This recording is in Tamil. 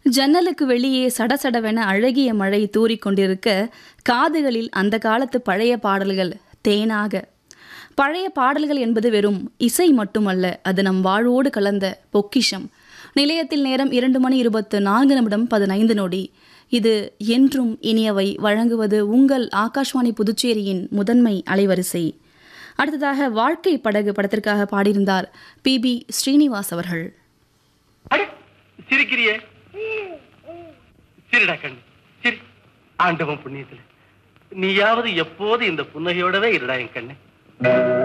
ஜன்னலுக்கு வெளியே சடசடவென அழகிய மழை தூறிக் கொண்டிருக்க காதுகளில் அந்த காலத்து பழைய பாடல்கள் தேனாக பழைய பாடல்கள் என்பது வெறும் இசை மட்டுமல்ல அது நம் வாழ்வோடு கலந்த பொக்கிஷம் நிலையத்தில் நேரம் இரண்டு மணி இருபத்து நான்கு நிமிடம் பதினைந்து நொடி இது என்றும் இனியவை வழங்குவது உங்கள் ஆகாஷ்வாணி புதுச்சேரியின் முதன்மை அலைவரிசை அடுத்ததாக வாழ்க்கை படகு படத்திற்காக பாடியிருந்தார் பி பி ஸ்ரீனிவாஸ் அவர்கள் அட சிரிக்கிறியே சிரிடா கண்ணு சிரி ஆண்டவன் புண்ணியத்துல நீயாவது எப்போது இந்த புன்னகையோடவே இருடா என் கண்ணு